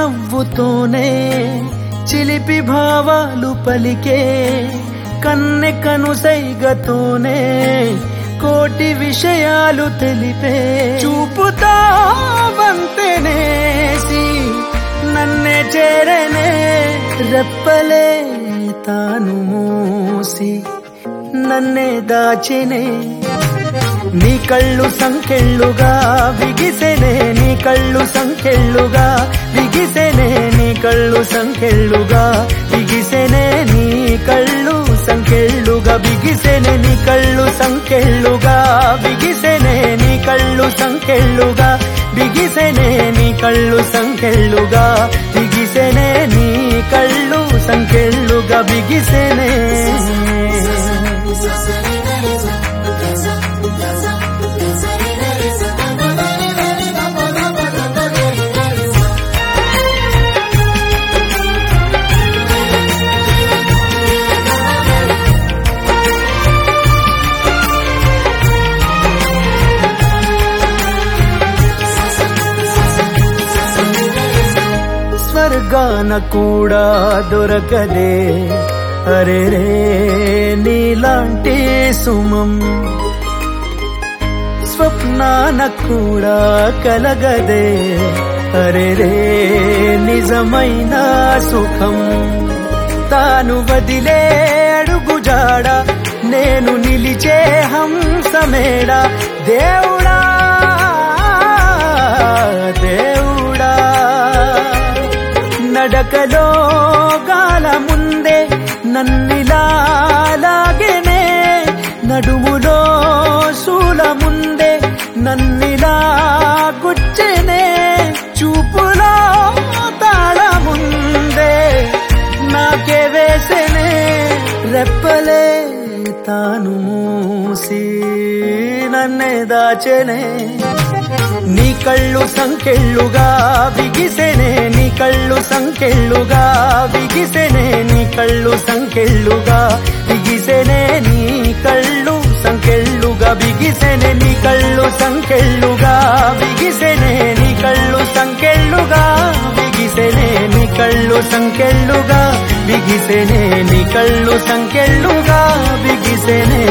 నవ్వుతోనే చిలిపి భావాలు పలికే కన్నె కనుసైగతోనే కోటి విషయాలు తెలిపే చూపుతా వంతెనేసి నన్నే చేరనే రెప్పలే తాను మూసి నన్నే దాచినే నీ కళ్ళు సంకెళ్ళుగా బిగిసెనే నీ కళ్ళు సంకెళ్ళుగా బిగిసెనే నీ కళ్ళు సంకెళ్ళుగా బిగిసెనే నీ కళ్ళు సంకెళ్ళుగా బిగిసెనే నీ కళ్ళు సంకెళ్ళుగా బిగిసెనే నీ కళ్ళు సంకెళ్ళుగా బిగిసెనే నీ కళ్ళు సంకెళ్ళుగా బిగిసెనే నీ కళ్ళు సంకెళ్ళుగా బిగిసెనే స్వర్గాన కూడా దొరకదే అరే రే నీలాంటి సుమం స్వప్నాన కూడా కలగదే అరే రే నిజమైన సుఖం తాను వదిలే అడుగుజాడ నేను నిలిచే హంసమేడ దేవుడా దేవుడా నడకలో గాల ముందే నన్నిలా లాగెనే నడుములో శూల ముందే నన్నిలా గుచ్చెనే చూపులో తాళ ముందే నాకే వేసెనే రెప్పలే తాను మూసి నన్నే దాచెనే నీ కళ్ళు సంకెళ్ళుగా బిగిసెనే నీ కళ్ళు సంకెళ్ళుగా బిగిసెనే నీ కళ్ళు సంకెళ్ళుగా బిగిసెనే నీ కళ్ళు సంకెళ్ళుగా బిగిసెనే నీ కళ్ళు సంకెళ్ళుగా బిగిసెనే నీ కళ్ళు సంకెళ్ళుగా బిగిసెనే నీ కళ్ళు సంకెళ్ళుగా బిగిసెనే నీ కళ్ళు సంకెళ్ళుగా బిగిసెనే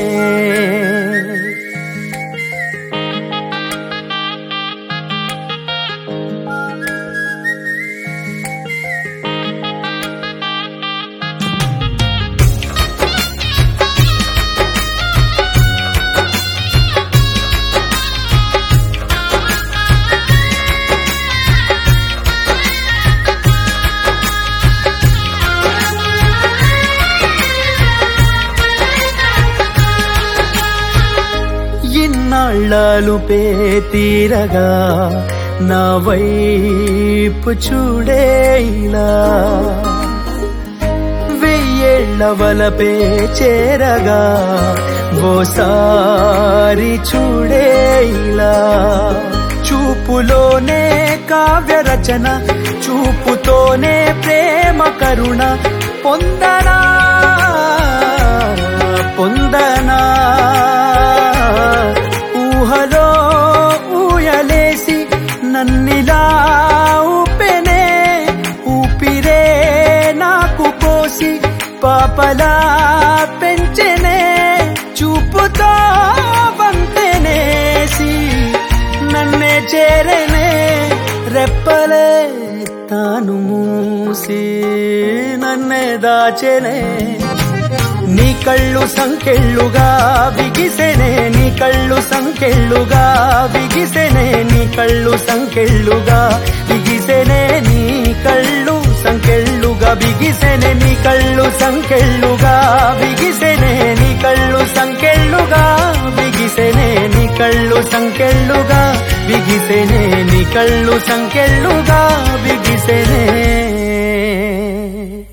ఇన్నాళ్ళాలు పే తీరగా నా వైపు చూడేలా వెయ్యేళ్ల వలపే చేరగా ఓసారి చూడేలా చూపులోనే కావ్య రచన చూపుతోనే ప్రేమ కరుణ పొందనా పొందనా ఊహలో ఊయలేసి నన్నిలా ఊపెనే ఊపిరే నాకు పోసి పాపలా పెంచెనే చూపుతో వంతెనేసి నన్నే చేరనే రెప్పలే తాను మూసి నన్నే దాచెనే నీ కళ్ళు సంకెళ్ళుగా బిగిసెనే నీ కళ్ళు సంకెళ్ళుగా బిగిసెనే నీ కళ్ళు సంకెళ్ళుగా బిగిసెనే నీ కళ్ళు సంకెళ్ళుగా బిగిసెనే నీ కళ్ళు సంకెళ్ళుగా బిగిసెనే నీ కళ్ళు సంకెళ్ళుగా బిగిసెనే నీ కళ్ళు సంకెళ్ళుగా బిగిసెనే నీ కళ్ళు సంకెళ్ళుగా బిగిసెనే